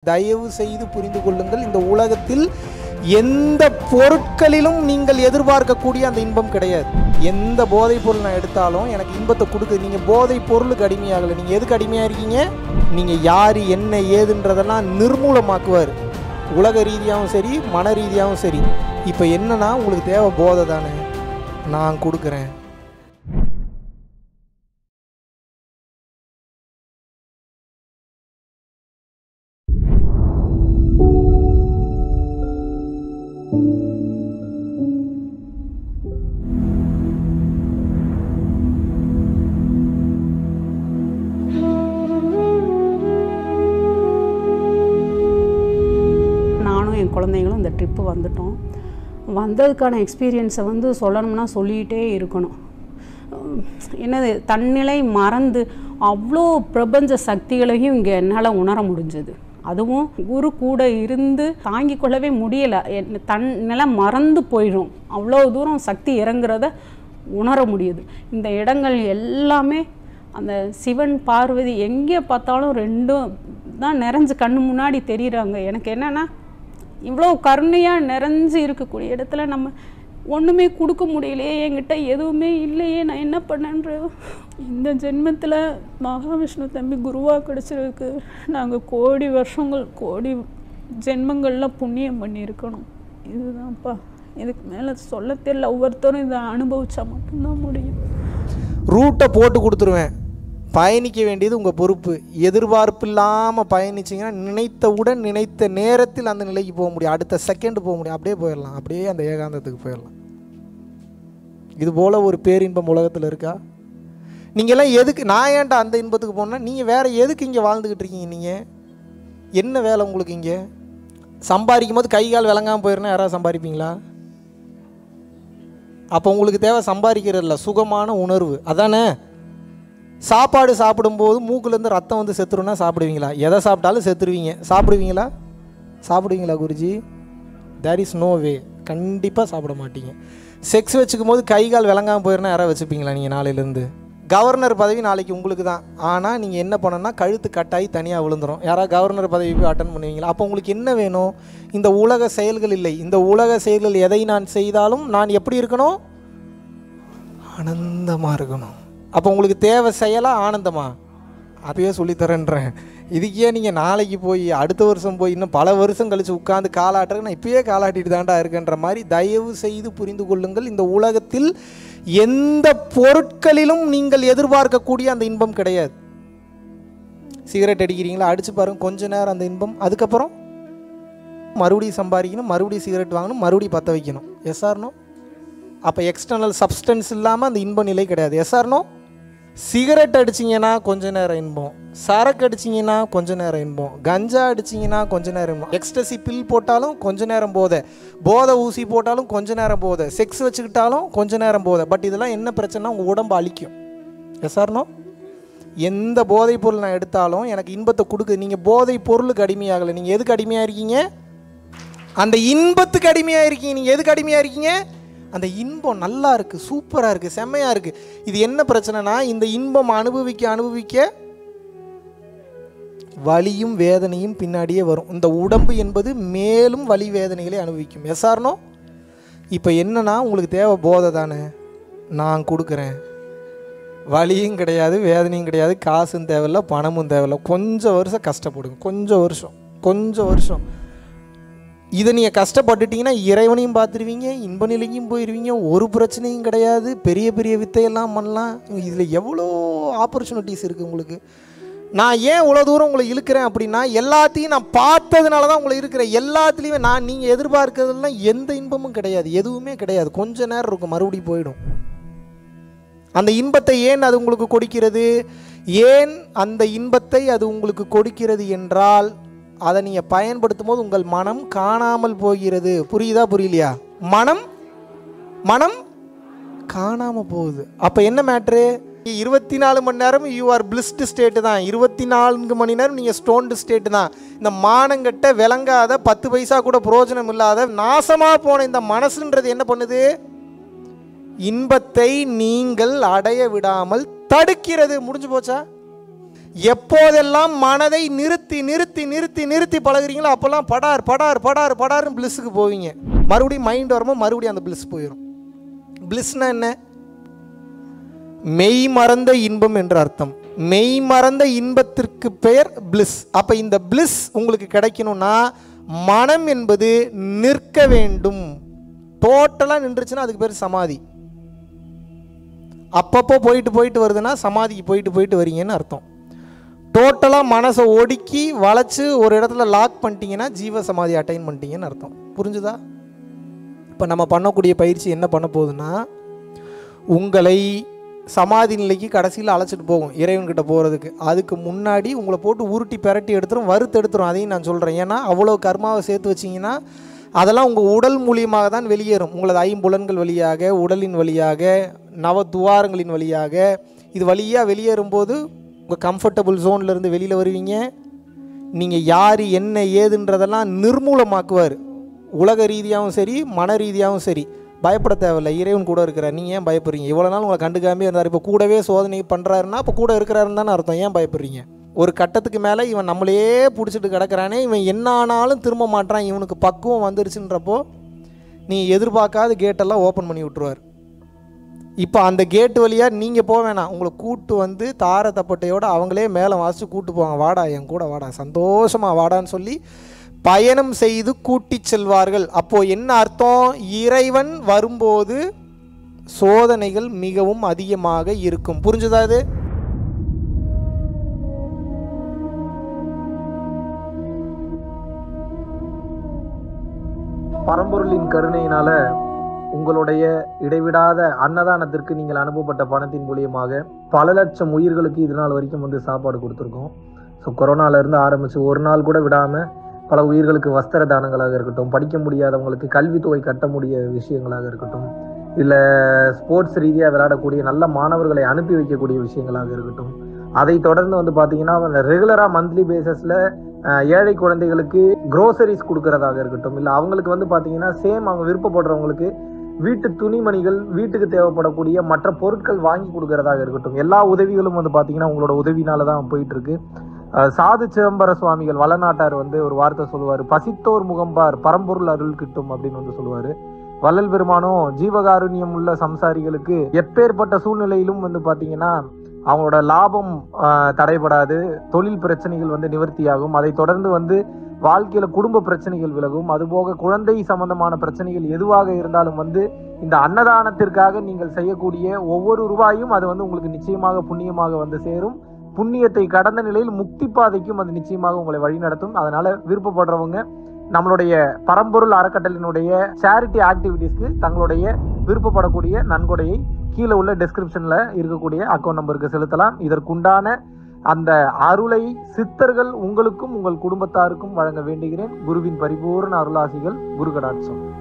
தயவு செய்து புரிந்து கொள்ளுங்கள் இந்த உலகத்தில் எந்த பொருட்களிலும் நீங்கள் எதிர்பார்க்கக்கூடிய அந்த இன்பம் கிடையாது எந்த போதைப் பொருள் நான் எடுத்தாலும் எனக்கு இன்பத்தை கொடுக்குது நீங்கள் போதைப் பொருளுக்கு அடிமையாகலை நீங்கள் எதுக்கு அடிமையாக இருக்கீங்க நீங்கள் யார் என்ன ஏதுன்றதெல்லாம் நிர்மூலமாக்குவார் உலக ரீதியாகவும் சரி மன ரீதியாகவும் சரி இப்போ என்னன்னா உங்களுக்கு தேவை போதை தானே நான் கொடுக்குறேன் நானும் என் குழந்தைங்களும் இந்த ட்ரிப்பு வந்துட்டோம் வந்ததுக்கான எக்ஸ்பீரியன்ஸை வந்து சொல்லணும்னா சொல்லிகிட்டே இருக்கணும் உம், என்னது தன்னிலை மறந்து அவ்வளோ பிரபஞ்ச சக்திகளையும் இங்கே என்னால் உணர முடிஞ்சது அதுவும் குரு கூட இருந்து தாங்கிக் கொள்ளவே முடியலை என் தன் நிலை மறந்து போயிடும் அவ்வளோ தூரம் சக்தி இறங்குறத உணர முடியுது இந்த இடங்கள் எல்லாமே அந்த சிவன் பார்வதி எங்கே பார்த்தாலும் ரெண்டும் தான் நிறைஞ்சு கண்ணு முன்னாடி தெரியுறாங்க எனக்கு என்னென்னா இவ்வளோ கருணையாக நிறைஞ்சு இருக்கக்கூடிய இடத்துல நம்ம ஒன்றுமே கொடுக்க முடியலையே என்கிட்ட எதுவுமே இல்லையே நான் என்ன பண்ணேன்ற இந்த ஜென்மத்தில் மகாவிஷ்ணு தம்பி குருவாக கிடச்சிருக்கு நாங்கள் கோடி வருஷங்கள் கோடி ஜென்மங்களில் புண்ணியம் பண்ணியிருக்கணும் இதுதான்ப்பா இதுக்கு மேலே சொல்ல தெரியல ஒவ்வொருத்தரும் இதை அனுபவிச்சா மட்டும்தான் முடியும் ரூட்டை போட்டு கொடுத்துருவேன் பயணிக்க வேண்டியது உங்கள் பொறுப்பு எதிர்பார்ப்பு இல்லாமல் பயணிச்சிங்கன்னா நினைத்தவுடன் நினைத்த நேரத்தில் அந்த நிலைக்கு போக முடியும் அடுத்த செகண்ட் போக முடியும் அப்படியே போயிடலாம் அப்படியே அந்த ஏகாந்தத்துக்கு போயிடலாம் இது போல் ஒரு பேரின்பம் உலகத்தில் இருக்கா நீங்கள்லாம் எதுக்கு நான் ஏன்டா அந்த இன்பத்துக்கு போனால் நீங்கள் வேறு எதுக்கு இங்கே வாழ்ந்துக்கிட்டு இருக்கீங்க நீங்கள் என்ன வேலை உங்களுக்கு இங்கே சம்பாதிக்கும் போது கை கால் விளங்காமல் போயிருந்தா யாராவது சம்பாதிப்பீங்களா அப்போ உங்களுக்கு தேவை சம்பாதிக்கிறது இல்லை சுகமான உணர்வு அதானே சாப்பாடு சாப்பிடும்போது மூக்குலேருந்து ரத்தம் வந்து செத்துருன்னா சாப்பிடுவீங்களா எதை சாப்பிட்டாலும் செத்துருவீங்க சாப்பிடுவீங்களா சாப்பிடுவீங்களா Guruji there is no way கண்டிப்பாக சாப்பிட மாட்டீங்க செக்ஸ் வச்சுக்கும் போது கை கால் விளங்காமல் போயிருந்தா யாராவது வச்சுப்பீங்களா நீங்கள் நாளையிலேருந்து கவர்னர் பதவி நாளைக்கு உங்களுக்கு தான் ஆனால் நீங்கள் என்ன பண்ணணும்னா கழுத்து கட்டாயி தனியாக விழுந்துரும் யாராவது கவர்னர் பதவி போய் அட்டன் பண்ணுவீங்களா அப்போ உங்களுக்கு என்ன வேணும் இந்த உலக செயல்கள் இல்லை இந்த உலக செயல்கள் எதை நான் செய்தாலும் நான் எப்படி இருக்கணும் ஆனந்தமாக இருக்கணும் அப்போ உங்களுக்கு தேவை செயலா ஆனந்தமா அப்பயே சொல்லித்தரேன்றேன் இதுக்கே நீங்கள் நாளைக்கு போய் அடுத்த வருஷம் போய் இன்னும் பல வருஷம் கழித்து உட்காந்து காலாட்டுறேன் நான் இப்பயே காலாட்டிட்டு தாண்டா இருக்கேன்ற மாதிரி தயவு செய்து புரிந்து கொள்ளுங்கள் இந்த உலகத்தில் எந்த பொருட்களிலும் நீங்கள் எதிர்பார்க்கக்கூடிய அந்த இன்பம் கிடையாது சிகரெட் அடிக்கிறீங்களா அடிச்சு பாருங்க கொஞ்ச நேரம் அந்த இன்பம் அதுக்கப்புறம் மறுபடியும் சம்பாதிக்கணும் மறுபடியும் சிகரெட் வாங்கணும் மறுபடியும் பற்ற வைக்கணும் எஸ் ஆர்னோ அப்போ எக்ஸ்டர்னல் சப்ஸ்டன்ஸ் இல்லாமல் அந்த இன்ப நிலை கிடையாது எஸ் ஆர்னோ சிகரெட் அடிச்சிங்கன்னா கொஞ்ச நேரம் இன்பம் சரக்கு அடிச்சிங்கன்னா கொஞ்ச நேரம் இன்பம் கஞ்சா அடிச்சிங்கன்னா கொஞ்ச நேரம் இன்பம் எக்ஸ்டசி பில் போட்டாலும் கொஞ்ச நேரம் போதை போதை ஊசி போட்டாலும் கொஞ்ச நேரம் போதை செக்ஸ் வச்சுக்கிட்டாலும் கொஞ்ச நேரம் போதை பட் இதெல்லாம் என்ன பிரச்சனைனா உங்கள் உடம்பு அழிக்கும் எஸ் ஆர்னோ எந்த போதைப் பொருள் நான் எடுத்தாலும் எனக்கு இன்பத்தை கொடுக்குது நீங்கள் போதைப் பொருளுக்கு அடிமையாகலை நீங்கள் எதுக்கு அடிமையாக இருக்கீங்க அந்த இன்பத்துக்கு அடிமையாக இருக்கீங்க நீங்கள் எதுக்கு அடிமையாக இருக்கீங்க அந்த இன்பம் நல்லா இருக்குது சூப்பராக இருக்குது செம்மையாக இருக்குது இது என்ன பிரச்சனைனா இந்த இன்பம் அனுபவிக்க அனுபவிக்க வலியும் வேதனையும் பின்னாடியே வரும் இந்த உடம்பு என்பது மேலும் வலி வேதனைகளை அனுபவிக்கும் எஸ்ஆர்னோ இப்போ என்னன்னா உங்களுக்கு தேவை போதை தானே நான் கொடுக்குறேன் வலியும் கிடையாது வேதனையும் கிடையாது காசும் தேவையில்ல பணமும் தேவையில்ல கொஞ்சம் வருஷம் கஷ்டப்படுங்க கொஞ்சம் வருஷம் கொஞ்சம் வருஷம் இதை நீங்கள் கஷ்டப்பட்டுட்டீங்கன்னா இறைவனையும் பார்த்துருவீங்க இன்ப நிலையும் போயிடுவீங்க ஒரு பிரச்சனையும் கிடையாது பெரிய பெரிய வித்தையெல்லாம் பண்ணலாம் இதில் எவ்வளோ ஆப்பர்ச்சுனிட்டிஸ் இருக்குது உங்களுக்கு நான் ஏன் இவ்வளோ தூரம் உங்களை இழுக்கிறேன் அப்படின்னா எல்லாத்தையும் நான் பார்த்ததுனால தான் உங்களை இருக்கிறேன் எல்லாத்துலேயுமே நான் நீங்கள் எதிர்பார்க்கறதுலாம் எந்த இன்பமும் கிடையாது எதுவுமே கிடையாது கொஞ்ச நேரம் இருக்கும் மறுபடியும் போயிடும் அந்த இன்பத்தை ஏன் அது உங்களுக்கு கொடுக்கிறது ஏன் அந்த இன்பத்தை அது உங்களுக்கு கொடுக்கிறது என்றால் அதை நீங்கள் பயன்படுத்தும் போது உங்கள் மனம் காணாமல் போகிறது புரியுதா புரியலையா மனம் மனம் காணாமல் போகுது அப்போ என்ன மேட்ரு இருபத்தி நாலு மணி நேரம் யூ ஆர் பிளிஸ்டு ஸ்டேட்டு தான் இருபத்தி நான்கு மணி நேரம் நீங்கள் ஸ்டோன்டு ஸ்டேட்டு தான் இந்த மானங்கட்ட விளங்காத பத்து பைசா கூட பிரயோஜனம் இல்லாத நாசமாக போன இந்த மனசுன்றது என்ன பண்ணுது இன்பத்தை நீங்கள் அடைய விடாமல் தடுக்கிறது முடிஞ்சு போச்சா எப்போதெல்லாம் மனதை நிறுத்தி நிறுத்தி நிறுத்தி நிறுத்தி பழகுறீங்களோ அப்போல்லாம் படார் படார் படார் படார்னு பிளிஸுக்கு போவீங்க மறுபடியும் மைண்ட் வரும்போது மறுபடியும் அந்த பிளிஸ் போயிடும் பிளிஸ்னா என்ன மெய் மறந்த இன்பம் என்ற அர்த்தம் மெய் மறந்த இன்பத்திற்கு பெயர் பிளிஸ் அப்போ இந்த பிளிஸ் உங்களுக்கு கிடைக்கணும்னா மனம் என்பது நிற்க வேண்டும் டோட்டலாக நின்றுச்சுன்னா அதுக்கு பேர் சமாதி அப்பப்போ போயிட்டு போயிட்டு வருதுன்னா சமாதிக்கு போயிட்டு போயிட்டு வரீங்கன்னு அர்த்தம் டோட்டலாக மனசை ஒடுக்கி வளைச்சு ஒரு இடத்துல லாக் பண்ணிட்டீங்கன்னா ஜீவ சமாதி அட்டைன் பண்ணிட்டீங்கன்னு அர்த்தம் புரிஞ்சுதா இப்போ நம்ம பண்ணக்கூடிய பயிற்சி என்ன பண்ண போகுதுன்னா உங்களை சமாதி நிலைக்கு கடைசியில் அழைச்சிட்டு போகும் இறைவன்கிட்ட போகிறதுக்கு அதுக்கு முன்னாடி உங்களை போட்டு உருட்டி பெரட்டி எடுத்துரும் வறுத்து எடுத்துரும் அதையும் நான் சொல்கிறேன் ஏன்னா அவ்வளோ கர்மாவை சேர்த்து வச்சிங்கன்னா அதெல்லாம் உங்கள் உடல் மூலியமாக தான் வெளியேறும் உங்களது ஐம்புலன்கள் வழியாக உடலின் வழியாக நவ துவாரங்களின் வழியாக இது வழியாக வெளியேறும்போது உங்கள் கம்ஃபர்டபுள் ஜோன்லேருந்து வெளியில் வருவீங்க நீங்கள் யார் என்ன ஏதுன்றதெல்லாம் நிர்மூலமாக்குவார் உலக ரீதியாகவும் சரி மன ரீதியாகவும் சரி பயப்பட தேவையில்லை இறைவன் கூட இருக்கிறார் நீங்கள் ஏன் பயப்படுறீங்க இவ்வளோ நாள் உங்களை கண்டுக்காமே இருந்தார் இப்போ கூடவே சோதனை பண்ணுறாருன்னா இப்போ கூட இருக்கிறாருன்னு தானே அர்த்தம் ஏன் பயப்படுறீங்க ஒரு கட்டத்துக்கு மேலே இவன் நம்மளையே பிடிச்சிட்டு கிடக்கிறானே இவன் என்ன ஆனாலும் திரும்ப மாட்டான் இவனுக்கு பக்குவம் வந்துருச்சுன்றப்போ நீ எதிர்பார்க்காத கேட்டெல்லாம் ஓப்பன் பண்ணி விட்ருவார் இப்போ அந்த கேட்டு வழியாக நீங்கள் போக வேணாம் உங்களை கூட்டு வந்து தார தப்பட்டையோடு அவங்களே மேலே வாசித்து கூட்டு போவாங்க வாடா என் கூட வாடா சந்தோஷமா வாடான்னு சொல்லி பயணம் செய்து கூட்டிச் செல்வார்கள் அப்போ என்ன அர்த்தம் இறைவன் வரும்போது சோதனைகள் மிகவும் அதிகமாக இருக்கும் புரிஞ்சுதா இது பரம்பொருளின் கருணையினால உங்களுடைய இடைவிடாத அன்னதானத்திற்கு நீங்கள் அனுப்பப்பட்ட பணத்தின் மூலியமாக பல லட்சம் உயிர்களுக்கு இது நாள் வரைக்கும் வந்து சாப்பாடு கொடுத்துருக்கோம் ஸோ கொரோனாலேருந்து ஆரம்பித்து ஒரு நாள் கூட விடாமல் பல உயிர்களுக்கு வஸ்திர தானங்களாக இருக்கட்டும் படிக்க முடியாதவங்களுக்கு கல்வித்தொகை கட்ட முடிய விஷயங்களாக இருக்கட்டும் இல்லை ஸ்போர்ட்ஸ் ரீதியாக விளையாடக்கூடிய நல்ல மாணவர்களை அனுப்பி வைக்கக்கூடிய விஷயங்களாக இருக்கட்டும் அதை தொடர்ந்து வந்து பார்த்தீங்கன்னா ரெகுலராக மந்த்லி பேசிஸில் ஏழை குழந்தைகளுக்கு க்ரோசரிஸ் கொடுக்கறதாக இருக்கட்டும் இல்லை அவங்களுக்கு வந்து பார்த்தீங்கன்னா சேம் அவங்க விருப்பப்படுறவங்களுக்கு வீட்டு துணிமணிகள் வீட்டுக்கு தேவைப்படக்கூடிய மற்ற பொருட்கள் வாங்கி கொடுக்கறதாக இருக்கட்டும் எல்லா உதவிகளும் வந்து பார்த்தீங்கன்னா உங்களோட உதவினால தான் போயிட்டு இருக்கு அஹ் சாது சிதம்பர சுவாமிகள் வளநாட்டார் வந்து ஒரு வார்த்தை சொல்லுவார் பசித்தோர் முகம்பார் பரம்பொருள் அருள் கிட்டும் அப்படின்னு வந்து சொல்லுவார் வள்ளல் பெருமானும் ஜீவகாருண்யம் உள்ள சம்சாரிகளுக்கு எப்பேற்பட்ட சூழ்நிலையிலும் வந்து பார்த்தீங்கன்னா அவங்களோட லாபம் ஆஹ், தடைபடாது தொழில் பிரச்சனைகள் வந்து நிவர்த்தியாகும் அதை தொடர்ந்து வந்து வாழ்க்கையில குடும்ப பிரச்சனைகள் விலகும் அதுபோக குழந்தை சம்பந்தமான பிரச்சனைகள் எதுவாக இருந்தாலும் வந்து இந்த அன்னதானத்திற்காக நீங்கள் செய்யக்கூடிய ஒவ்வொரு ரூபாயும் அது வந்து உங்களுக்கு நிச்சயமாக புண்ணியமாக வந்து சேரும் புண்ணியத்தை கடந்த நிலையில் முக்தி பாதைக்கும் அது நிச்சயமாக உங்களை வழிநடத்தும் அதனால விருப்பப்படுறவங்க நம்மளுடைய பரம்பொருள் அறக்கட்டளினுடைய சேரிட்டி ஆக்டிவிட்டீஸ்க்கு தங்களுடைய விருப்பப்படக்கூடிய நன்கொடையை கீழே உள்ள டெஸ்கிரிப்ஷன்ல இருக்கக்கூடிய அக்கௌண்ட் நம்பருக்கு செலுத்தலாம் இதற்குண்டான அந்த அருளை சித்தர்கள் உங்களுக்கும் உங்கள் குடும்பத்தாருக்கும் வழங்க வேண்டுகிறேன் குருவின் பரிபூர்ண அருளாசிகள் குரு கடாட்சம்